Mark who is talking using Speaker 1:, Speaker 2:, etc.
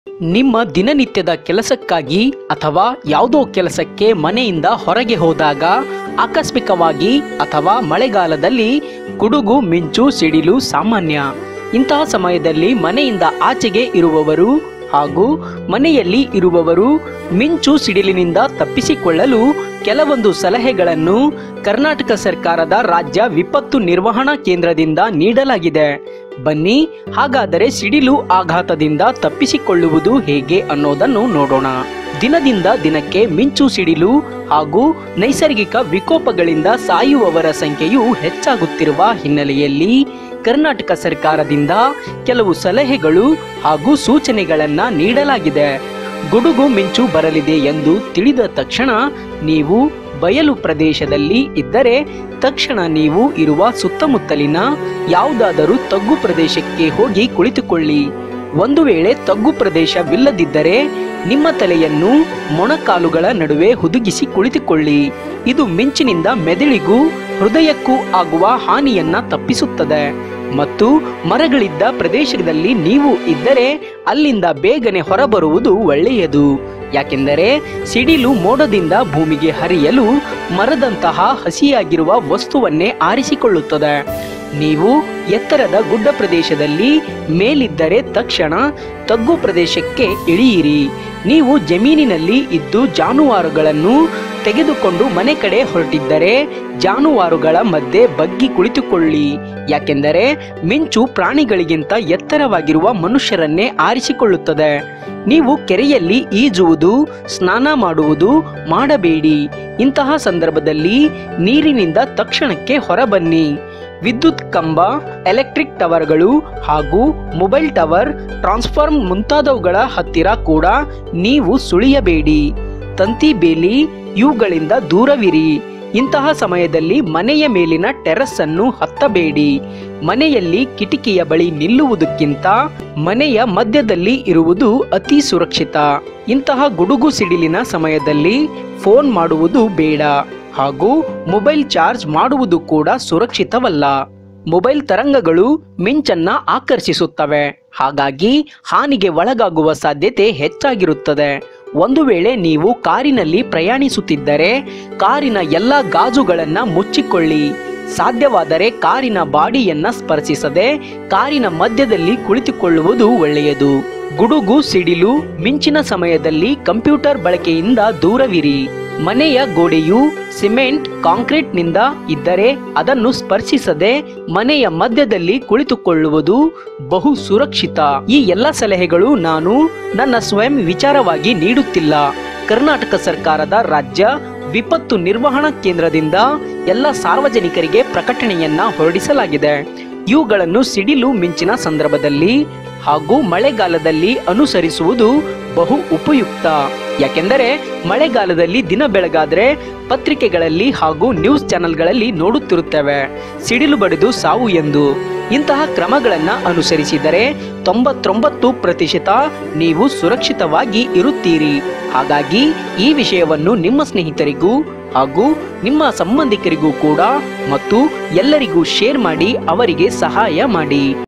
Speaker 1: ನಿಮ್ಮ ದಿನನಿತ್ಯದ ಕೆಲಸಕ್ಕಾಗಿ ಅಥವಾ ಯಾವುದೋ ಕೆಲಸಕ್ಕೆ ಮನೆಯಿಂದ ಹೊರಗೆ ಹೋದಾಗ ಆಕಸ್ಮಿಕವಾಗಿ ಅಥವಾ ಮಳೆಗಾಲದಲ್ಲಿ ಗುಡುಗು ಮಿಂಚು ಸಿಡಿಲು ಸಾಮಾನ್ಯ ಇಂತಹ ಸಮಯದಲ್ಲಿ ಮನೆಯಿಂದ ಆಚೆಗೆ ಇರುವವರು ಹಾಗೂ ಮನೆಯಲ್ಲಿ ಇರುವವರು ಮಿಂಚು ಸಿಡಿಲಿನಿಂದ ತಪ್ಪಿಸಿಕೊಳ್ಳಲು ಕೆಲವೊಂದು ಸಲಹೆಗಳನ್ನು ಕರ್ನಾಟಕ ಸರ್ಕಾರದ ರಾಜ್ಯ ವಿಪತ್ತು ನಿರ್ವಹಣಾ ಕೇಂದ್ರದಿಂದ ನೀಡಲಾಗಿದೆ ಬನ್ನಿ ಹಾಗಾದರೆ ಸಿಡಿಲು ಆಘಾತದಿಂದ ತಪ್ಪಿಸಿಕೊಳ್ಳುವುದು ಹೇಗೆ ಅನ್ನೋದನ್ನು ನೋಡೋಣ ದಿನದಿಂದ ದಿನಕ್ಕೆ ಮಿಂಚು ಸಿಡಿಲು ಹಾಗೂ ನೈಸರ್ಗಿಕ ವಿಕೋಪಗಳಿಂದ ಸಾಯುವವರ ಸಂಖ್ಯೆಯು ಹೆಚ್ಚಾಗುತ್ತಿರುವ ಹಿನ್ನೆಲೆಯಲ್ಲಿ ಕರ್ನಾಟಕ ಸರ್ಕಾರದಿಂದ ಕೆಲವು ಸಲಹೆಗಳು ಹಾಗೂ ಸೂಚನೆಗಳನ್ನ ನೀಡಲಾಗಿದೆ ಗುಡುಗು ಮಿಂಚು ಬರಲಿದೆ ಎಂದು ತಿಳಿದ ತಕ್ಷಣ ನೀವು ಬಯಲು ಪ್ರದೇಶದಲ್ಲಿ ಇದ್ದರೆ ತಕ್ಷಣ ನೀವು ಇರುವ ಸುತ್ತಮುತ್ತಲಿನ ಯಾವುದಾದರೂ ತಗ್ಗು ಪ್ರದೇಶಕ್ಕೆ ಹೋಗಿ ಕುಳಿತುಕೊಳ್ಳಿ ಒಂದು ವೇಳೆ ತಗ್ಗು ಪ್ರದೇಶವಿಲ್ಲದಿದ್ದರೆ ನಿಮ್ಮ ತಲೆಯನ್ನು ಮೊಣಕಾಲುಗಳ ನಡುವೆ ಹುದುಗಿಸಿ ಕುಳಿತುಕೊಳ್ಳಿ ಇದು ಮಿಂಚಿನಿಂದ ಮೆದುಳಿಗೂ ಹೃದಯಕ್ಕೂ ಆಗುವ ಹಾನಿಯನ್ನ ತಪ್ಪಿಸುತ್ತದೆ ಮತ್ತು ಮರಗಳಿದ್ದ ಪ್ರದೇಶದಲ್ಲಿ ನೀವು ಇದ್ದರೆ ಅಲ್ಲಿಂದ ಬೇಗನೆ ಹೊರಬರುವುದು ಒಳ್ಳೆಯದು ಯಾಕೆಂದರೆ ಸಿಡಿಲು ಮೋಡದಿಂದ ಭೂಮಿಗೆ ಹರಿಯಲು ಮರದಂತಹ ಹಸಿಯಾಗಿರುವ ವಸ್ತುವನ್ನೇ ಆರಿಸಿಕೊಳ್ಳುತ್ತದೆ ನೀವು ಎತ್ತರದ ಗುಡ್ಡ ಪ್ರದೇಶದಲ್ಲಿ ಮೇಲಿದ್ದರೆ ತಕ್ಷಣ ತಗ್ಗು ಪ್ರದೇಶಕ್ಕೆ ಇಳಿಯಿರಿ ನೀವು ಜಮೀನಿನಲ್ಲಿ ಇದ್ದು ಜಾನುವಾರುಗಳನ್ನು ತೆಗೆದುಕೊಂಡು ಮನೆ ಕಡೆ ಹೊರಟಿದ್ದರೆ ಜಾನುವಾರುಗಳ ಮಧ್ಯೆ ಬಗ್ಗಿ ಕುಳಿತುಕೊಳ್ಳಿ ಯಾಕೆಂದರೆ ಮಿಂಚು ಪ್ರಾಣಿಗಳಿಗಿಂತ ಎತ್ತರವಾಗಿರುವ ಮನುಷ್ಯರನ್ನೇ ಆರಿಸಿಕೊಳ್ಳುತ್ತದೆ ನೀವು ಕೆರೆಯಲ್ಲಿ ಈಜುವುದು ಸ್ನಾನ ಮಾಡುವುದು ಮಾಡಬೇಡಿ ಇಂತಹ ಸಂದರ್ಭದಲ್ಲಿ ನೀರಿನಿಂದ ತಕ್ಷಣಕ್ಕೆ ಹೊರಬನ್ನಿ ವಿದ್ಯುತ್ ಕಂಬ ಎಲೆಕ್ಟ್ರಿಕ್ ಟವರ್ಗಳು ಹಾಗೂ ಮೊಬೈಲ್ ಟವರ್ ಟ್ರಾನ್ಸ್ಫಾರ್ಮ್ ಮುಂತಾದವುಗಳ ಹತ್ತಿರ ಕೂಡ ನೀವು ಸುಳಿಯಬೇಡಿ ತಂತಿ ಬೇಲಿ ಇವುಗಳಿಂದ ದೂರವಿರಿ ಇಂತಹ ಸಮಯದಲ್ಲಿ ಮನೆಯ ಮೇಲಿನ ಟೆರಸ್ ಅನ್ನು ಹತ್ತಬೇಡಿ ಮನೆಯಲ್ಲಿ ಕಿಟಕಿಯ ಬಳಿ ನಿಲ್ಲುವುದಕ್ಕಿಂತ ಮನೆಯ ಮಧ್ಯದಲ್ಲಿ ಇರುವುದು ಅತಿ ಸುರಕ್ಷಿತ ಇಂತಹ ಗುಡುಗು ಸಿಡಿಲಿನ ಸಮಯದಲ್ಲಿ ಫೋನ್ ಮಾಡುವುದು ಬೇಡ ಹಾಗೂ ಮೊಬೈಲ್ ಚಾರ್ಜ್ ಮಾಡುವುದು ಕೂಡ ಸುರಕ್ಷಿತವಲ್ಲ ಮೊಬೈಲ್ ತರಂಗಗಳು ಮಿಂಚನ್ನ ಆಕರ್ಷಿಸುತ್ತವೆ ಹಾಗಾಗಿ ಹಾನಿಗೆ ಒಳಗಾಗುವ ಸಾಧ್ಯತೆ ಹೆಚ್ಚಾಗಿರುತ್ತದೆ ಒಂದು ವೇಳೆ ನೀವು ಕಾರಿನಲ್ಲಿ ಪ್ರಯಾಣಿಸುತ್ತಿದ್ದರೆ ಕಾರಿನ ಎಲ್ಲ ಗಾಜುಗಳನ್ನ ಮುಚ್ಚಿಕೊಳ್ಳಿ ಸಾಧ್ಯವಾದರೆ ಕಾರಿನ ಬಾಡಿಯನ್ನ ಸ್ಪರ್ಶಿಸದೆ ಕಾರಿನ ಮಧ್ಯದಲ್ಲಿ ಕುಳಿತುಕೊಳ್ಳುವುದು ಒಳ್ಳೆಯದು ಗುಡುಗು ಸಿಡಿಲು ಮಿಂಚಿನ ಸಮಯದಲ್ಲಿ ಕಂಪ್ಯೂಟರ್ ಬಳಕೆಯಿಂದ ದೂರವಿರಿ ಮನೆಯ ಗೋಡೆಯು ಸಿಮೆಂಟ್ ಕಾಂಕ್ರೀಟ್ನಿಂದ ಇದ್ದರೆ ಅದನ್ನು ಸ್ಪರ್ಶಿಸದೆ ಮನೆಯ ಮಧ್ಯದಲ್ಲಿ ಕುಳಿತುಕೊಳ್ಳುವುದು ಬಹು ಸುರಕ್ಷಿತ ಈ ಎಲ್ಲ ಸಲಹೆಗಳು ನಾನು ನನ್ನ ಸ್ವಯಂ ವಿಚಾರವಾಗಿ ನೀಡುತ್ತಿಲ್ಲ ಕರ್ನಾಟಕ ಸರ್ಕಾರದ ರಾಜ್ಯ ವಿಪತ್ತು ನಿರ್ವಹಣಾ ಕೇಂದ್ರದಿಂದ ಎಲ್ಲ ಸಾರ್ವಜನಿಕರಿಗೆ ಪ್ರಕಟಣೆಯನ್ನ ಹೊರಡಿಸಲಾಗಿದೆ ಇವುಗಳನ್ನು ಸಿಡಿಲು ಮಿಂಚಿನ ಸಂದರ್ಭದಲ್ಲಿ ಹಾಗೂ ಮಳೆಗಾಲದಲ್ಲಿ ಅನುಸರಿಸುವುದು ಬಹು ಉಪಯುಕ್ತ ಯಾಕೆಂದರೆ ಮಳೆಗಾಲದಲ್ಲಿ ದಿನ ಬೆಳಗಾದ್ರೆ ಪತ್ರಿಕೆಗಳಲ್ಲಿ ಹಾಗೂ ನ್ಯೂಸ್ ಚಾನೆಲ್ಗಳಲ್ಲಿ ನೋಡುತ್ತಿರುತ್ತೇವೆ ಸಿಡಿಲು ಬಡಿದು ಸಾವು ಎಂದು ಇಂತಹ ಕ್ರಮಗಳನ್ನು ಅನುಸರಿಸಿದರೆ ತೊಂಬತ್ತೊಂಬತ್ತು ಪ್ರತಿಶತ ನೀವು ಸುರಕ್ಷಿತವಾಗಿ ಇರುತ್ತೀರಿ ಹಾಗಾಗಿ ಈ ವಿಷಯವನ್ನು ನಿಮ್ಮ ಸ್ನೇಹಿತರಿಗೂ ಹಾಗೂ ನಿಮ್ಮ ಸಂಬಂಧಿಕರಿಗೂ ಕೂಡ ಮತ್ತು ಎಲ್ಲರಿಗೂ ಶೇರ್ ಮಾಡಿ ಅವರಿಗೆ ಸಹಾಯ ಮಾಡಿ